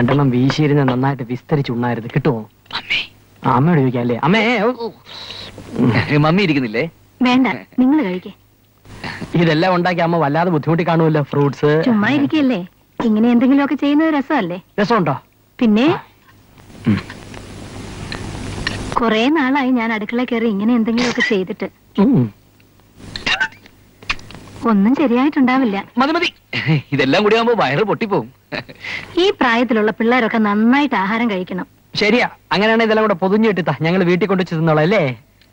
രണ്ടെണ്ണം വീശിയിരുന്ന് നന്നായിട്ട് വിസ്തരിച്ചുണ്ണായിരുന്നു കിട്ടുമോ മമ്മി ആ, അമ്മയോട് ചോദിക്കാം അല്ലേ അമ്മേ ഓ, ഓ. മമ്മി ഇരിക്കുന്നില്ലേ വേണ്ട നിങ്ങൾ കഴിക്കേ ഇതെല്ലാം ഉണ്ടാക്കി അമ്മ വല്ലാതെ ബുദ്ധിമുട്ടി കാണുമല്ലോ ഫ്രൂട്ട്സ് ചുമ്മാ ഇരിക്കല്ലേ ഇങ്ങനെ എന്തെങ്കിലുമൊക്കെ ചെയ്യുന്നത് രസമല്ലേ രസമുണ്ടോ പിന്നെ ഉം. കൊറേ നാളായി ഞാൻ അടുക്കള കയറി ഇങ്ങനെ എന്തെങ്കിലുമൊക്കെ ചെയ്തിട്ട് ഉം. ഒന്നും ശരിയായിട്ടുണ്ടാവില്ല മതി മതി ഇതെല്ലാം കൂടി ആകുമ്പോ വയറ് പൊട്ടിപ്പോവും ഈ പ്രായത്തിലുള്ള പിള്ളേരൊക്കെ നന്നായിട്ട് ആഹാരം കഴിക്കണം ശരിയാ അങ്ങനെയാണെങ്കിൽ ഇതെല്ലാം കൂടെ പൊതിഞ്ഞു കിട്ടിത്താ ഞങ്ങൾ വീട്ടിൽ കൊണ്ടു തിന്നോളാം അല്ലേ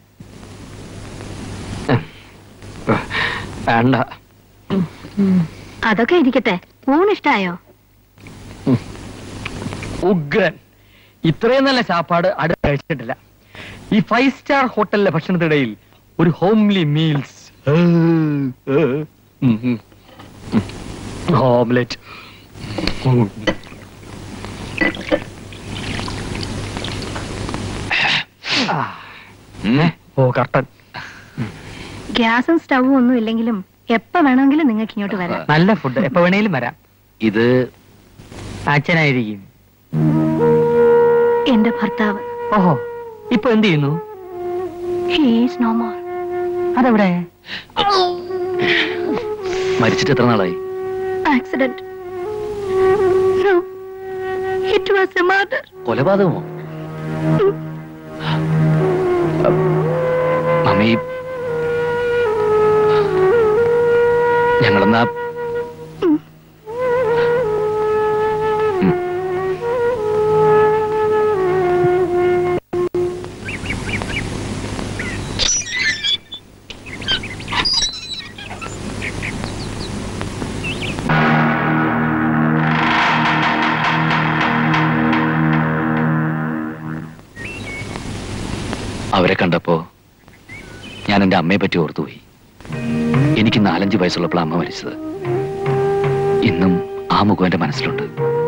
വേണ്ട അതൊക്കെ ഇരിക്കട്ടെ ഊണിഷ്ടായോ ഉഗ്രൻ ഇത്രയും നല്ല ചാപ്പാട് അടുത്ത് കഴിച്ചിട്ടില്ല ഈ ഫൈവ് സ്റ്റാർ ഹോട്ടലിലെ ഭക്ഷണത്തിനിടയിൽ ഒരു ഹോംലി മീൽസ് ഓംലെറ്റ് ഉം. ഓ കർട്ടൻ ഗ്യാസും സ്റ്റൗവും ഒന്നും ഇല്ലെങ്കിലും എപ്പ വേണമെങ്കിലും നിങ്ങൾക്ക് ഇങ്ങോട്ട് വരാം നല്ല ഫുഡ് എപ്പോ വേണേലും വരാം ഇത് അച്ഛനായിരിക്കും എന്റെ ഭർത്താവ് ഓഹോ ഇപ്പൊ എന്ത് ചെയ്യുന്നു ഹീസ് നോ മോർ അതെവിടെ മരിച്ചിട്ട് എത്ര നാളായി accident no it was a murder കൊലപാതകമോ മമ്മി ഞങ്ങളെന്നാ ഉം. അവരെ കണ്ടപ്പോ ഞാൻ എന്റെ അമ്മയെ പറ്റി ഓർത്തുപോയി എനിക്ക് നാലഞ്ച് വയസ്സുള്ളപ്പോൾ അമ്മ മരിച്ചത് ഇന്നും ആ മുഖം എന്റെ മനസ്സിലുണ്ട്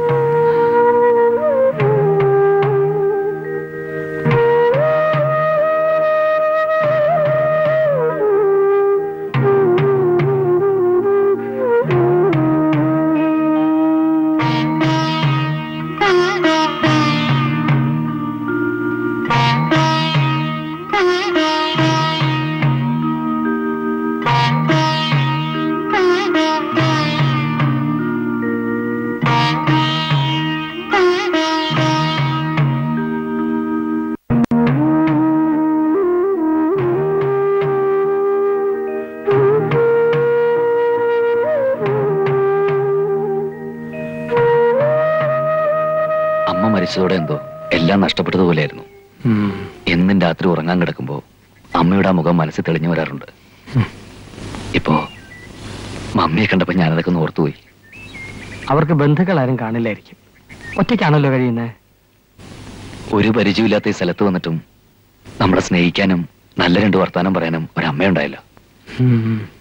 അമ്മ മരിച്ചതോടെ എന്തോ എല്ലാം നഷ്ടപ്പെട്ടതുപോലെയായിരുന്നു എന്നും രാത്രി ഉറങ്ങാൻ കിടക്കുമ്പോ അമ്മയുടെ ആ മുഖം മനസ്സിൽ തെളിഞ്ഞു വരാറുണ്ട് ഇപ്പോ മമ്മിയെ കണ്ടപ്പോ ഞാനതൊക്കെ ഒന്ന് ഓർത്തുപോയി അവർക്ക് ബന്ധുക്കളാരും കാണില്ലായിരിക്കും ഒറ്റയ്ക്കാണല്ലോ കഴിയുന്നത് ഒരു പരിചയമില്ലാത്ത ഈ സ്ഥലത്ത് വന്നിട്ടും നമ്മളെ സ്നേഹിക്കാനും നല്ല രണ്ട് വർത്താനം പറയാനും ഒരമ്മയുണ്ടായല്ലോ ഉം.